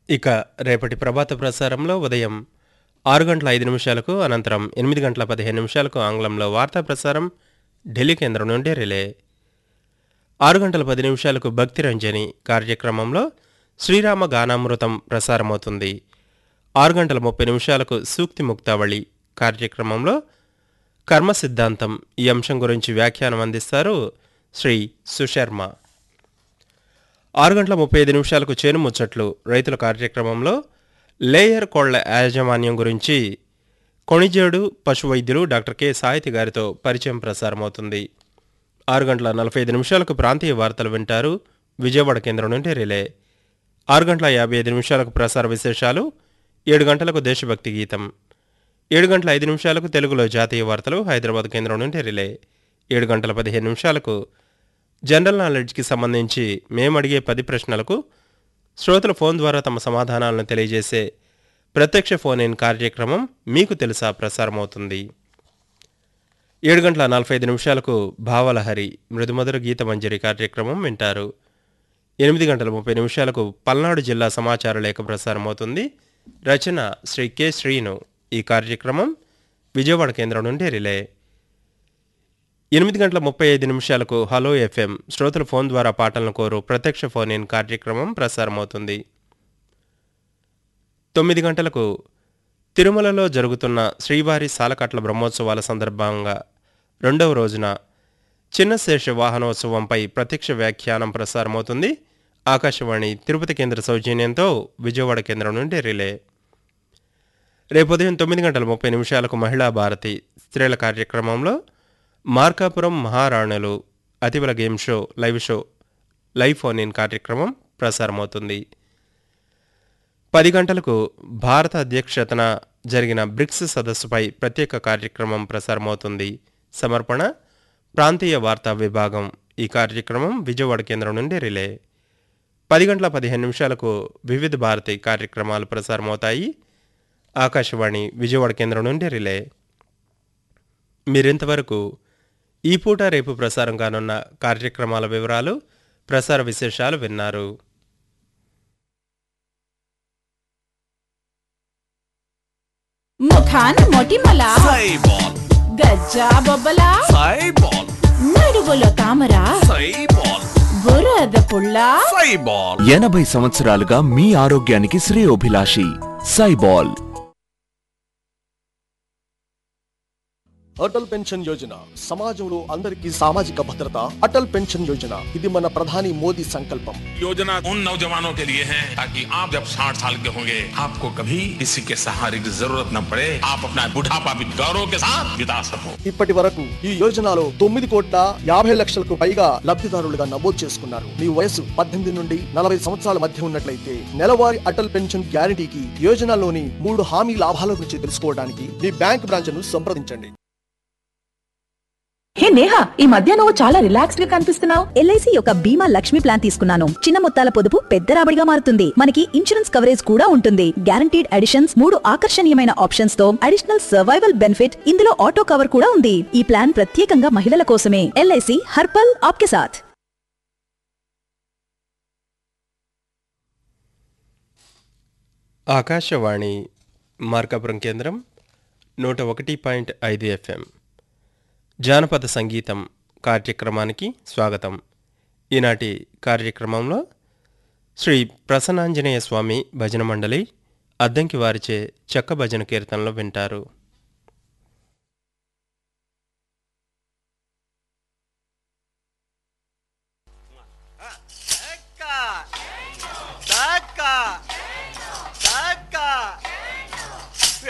ఇక రేపటి ప్రభాత ప్రసారంలో ఉదయం ఆరు గంటల ఐదు నిమిషాలకు అనంతరం ఎనిమిది గంటల పదిహేను నిమిషాలకు ఆంగ్లంలో వార్తా ప్రసారం ఢిల్లీ కేంద్రం నుండి రిలే ఆరు గంటల పది నిమిషాలకు భక్తి రంజని కార్యక్రమంలో శ్రీరామ గానామృతం ప్రసారమవుతుంది ఆరు గంటల ముప్పై నిమిషాలకు సూక్తి ముక్తావళి కార్యక్రమంలో కర్మ సిద్ధాంతం ఈ అంశం గురించి వ్యాఖ్యానం అందిస్తారు శ్రీ సుశర్మ ఆరు గంటల ముప్పై ఐదు నిమిషాలకు చేను ముచ్చట్లు రైతుల కార్యక్రమంలో లేయర్ కోళ్ల యాజమాన్యం గురించి కొణిజేడు పశు వైద్యులు డాక్టర్ కె సాహితి గారితో పరిచయం ప్రసారమవుతుంది ఆరు గంటల నలభై ఐదు నిమిషాలకు ప్రాంతీయ వార్తలు వింటారు విజయవాడ కేంద్రం నుండి రిలే ఆరు గంటల యాభై ఐదు నిమిషాలకు ప్రసార విశేషాలు ఏడు గంటలకు దేశభక్తి గీతం ఏడు గంటల ఐదు నిమిషాలకు తెలుగులో జాతీయ వార్తలు హైదరాబాద్ కేంద్రం నుండి రిలే ఏడు గంటల పదిహేను నిమిషాలకు జనరల్ నాలెడ్జ్కి సంబంధించి మేము అడిగే పది ప్రశ్నలకు శ్రోతల ఫోన్ ద్వారా తమ సమాధానాలను తెలియజేసే ప్రత్యక్ష ఫోన్ ఇన్ కార్యక్రమం మీకు తెలుసా ప్రసారమవుతుంది ఏడు గంటల నలభై ఐదు నిమిషాలకు భావలహరి మృదుమధుర గీతమంజరి కార్యక్రమం వింటారు ఎనిమిది గంటల ముప్పై నిమిషాలకు పల్నాడు జిల్లా సమాచార లేఖ ప్రసారమవుతుంది రచన శ్రీ కె శ్రీను ఈ కార్యక్రమం విజయవాడ కేంద్రం నుండి రిలే ఎనిమిది గంటల ముప్పై ఐదు నిమిషాలకు హలో ఎఫ్ఎం శ్రోతల ఫోన్ ద్వారా పాటలను కోరు ప్రత్యక్ష ఫోన్ ఇన్ కార్యక్రమం ప్రసారమవుతుంది తొమ్మిది గంటలకు తిరుమలలో జరుగుతున్న శ్రీవారి సాలకట్ల బ్రహ్మోత్సవాల సందర్భంగా రెండవ రోజున చిన్నశేష వాహనోత్సవంపై ప్రత్యక్ష వ్యాఖ్యానం ప్రసారమవుతుంది ఆకాశవాణి తిరుపతి కేంద్ర సౌజన్యంతో విజయవాడ కేంద్రం నుండి రిలే రేపు ఉదయం తొమ్మిది గంటల ముప్పై నిమిషాలకు మహిళా భారతి స్త్రీల కార్యక్రమంలో మార్కాపురం మహారాణులు అతివల game show live show live phone in కార్యక్రమం ప్రసారమవుతుంది పది గంటలకు భారత అధ్యక్షతన జరిగిన బ్రిక్స్ సదస్సుపై ప్రత్యేక కార్యక్రమం ప్రసారమవుతుంది సమర్పణ ప్రాంతీయ వార్తా విభాగం ఈ కార్యక్రమం విజయవాడ కేంద్రం నుండి రిలే పది గంటల పదిహేను నిమిషాలకు వివిధ భారతి కార్యక్రమాలు ప్రసారమవుతాయి ఆకాశవాణి విజయవాడ కేంద్రం నుండి రిలే మీరింతవరకు ఈ పూట రేపు ప్రసారం కానున్న కార్యక్రమాల వివరాలు ప్రసార విశేషాలు విన్నారు ముఖాన మొటిమల సైబాల్ గజ్జా బొబ్బల సైబాల్ నడువులో తామర సైబాల్ బురద పుల్ల సైబాల్ ఎనభై సంవత్సరాలుగా మీ ఆరోగ్యానికి శ్రేయోభిలాషి సైబాల్ అటల్ పెన్షన్ యోజన సమాజంలో అందరికీ సామాజిక భద్రత అటల్ పెన్షన్ యోజన ఇది మన ప్రధాని మోదీ సంకల్పం योजना उन नौजवानों के लिए है ताकि आप जब 60 साल के होंगे आपको कभी किसी के सहारे की जरूरत न पड़े आप अपना बुढ़ापा भी गौरव के साथ बिता सको ఇప్పటి వరకు ఈ యోజనలో తొమ్మిది కోట్ల యాభై లక్షలకు పైగా లబ్ధిదారులుగా నమోదు చేసుకున్నారు మీ వయసు పద్దెనిమిది నుండి నలభై సంవత్సరాల మధ్య ఉన్నట్లయితే నెలవారీ అటల్ పెన్షన్ గ్యారంటీకి యోజనలోని మూడు హామీ లాభాల గురించి తెలుసుకోవడానికి మీ బ్యాంక్ బ్రాంచ్ను సంప్రదించండి హే నేహా ఈ మధ్య నువ్వు చాలా రిలాక్స్డ్ గా కనిపిస్తున్నావు ఎల్ఐసి యొక్క బీమా లక్ష్మి ప్లాన్ తీసుకున్నాను చిన్న మొత్తాల పొదుపు పెద్ద రాబడిగా మారుతుంది మనకి ఇన్సూరెన్స్ కవరేజ్ కూడా ఉంటుంది గ్యారంటీడ్ అడిషన్స్ మూడు ఆకర్షణీయమైన ఆప్షన్స్ తో అడిషనల్ సర్వైవల్ బెనిఫిట్ ఇందులో ఆటో కవర్ కూడా ఉంది ఈ ప్లాన్ ప్రత్యేకంగా మహిళల కోసమే ఎల్ఐసి హర్పల్ ఆప్కే సాథ్ ఆకాశవాణి మార్కాపురం కేంద్రం నూట ఒకటి పాయింట్ ఐదు ఎఫ్ఎం జానపద సంగీతం కార్యక్రమానికి స్వాగతం ఈనాటి కార్యక్రమంలో శ్రీ ప్రసన్నాంజనేయ స్వామి భజన మండలి అద్దంకి వారిచే చెక్క భజన కీర్తనలు వింటారు